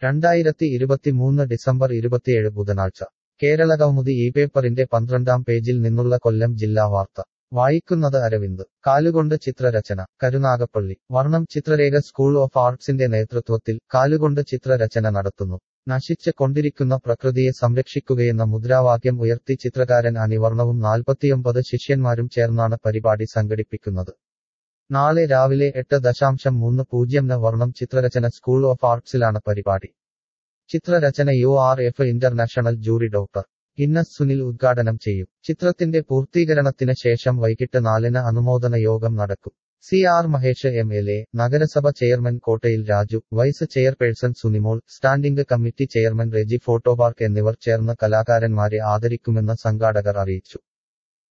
രണ്ടായിരത്തി ഇരുപത്തിമൂന്ന് ഡിസംബർ ഇരുപത്തിയേഴ് ബുധനാഴ്ച കേരളകൗമുദി ഈ പേപ്പറിന്റെ പന്ത്രണ്ടാം പേജിൽ നിന്നുള്ള കൊല്ലം ജില്ലാ വാർത്ത വായിക്കുന്നത് അരവിന്ദ് കാലുകൊണ്ട് ചിത്രരചന കരുനാഗപ്പള്ളി വർണ്ണം ചിത്രരേഖ സ്കൂൾ ഓഫ് ആർട്സിന്റെ നേതൃത്വത്തിൽ കാലുകൊണ്ട് ചിത്രരചന നടത്തുന്നു നശിച്ച് കൊണ്ടിരിക്കുന്ന പ്രകൃതിയെ സംരക്ഷിക്കുകയെന്ന മുദ്രാവാക്യം ഉയർത്തി ചിത്രകാരൻ അനിവർണവും നാൽപ്പത്തിയൊമ്പത് ശിഷ്യന്മാരും ചേർന്നാണ് പരിപാടി സംഘടിപ്പിക്കുന്നത് നാളെ രാവിലെ എട്ട് ദശാംശം മൂന്ന് പൂജ്യംന് വർണ്ണം ചിത്രരചന സ്കൂൾ ഓഫ് ആർട്സിലാണ് പരിപാടി ചിത്രരചന U R F international jury doctor ഇന്നസ് സുനിൽ ഉദ്ഘാടനം ചെയ്യും ചിത്രത്തിന്റെ പൂർത്തീകരണത്തിന് ശേഷം വൈകിട്ട് നാലിന് അനുമോദന യോഗം നടക്കും C R Mahesh M L A നഗരസഭ chairman Kottayil Raju vice chairperson Sunimol standing committee chairman Reji photo park എന്നിവർ ചേർന്ന് കലാകാരന്മാരെ ആദരിക്കുമെന്ന് സംഘാടകർ അറിയിച്ചു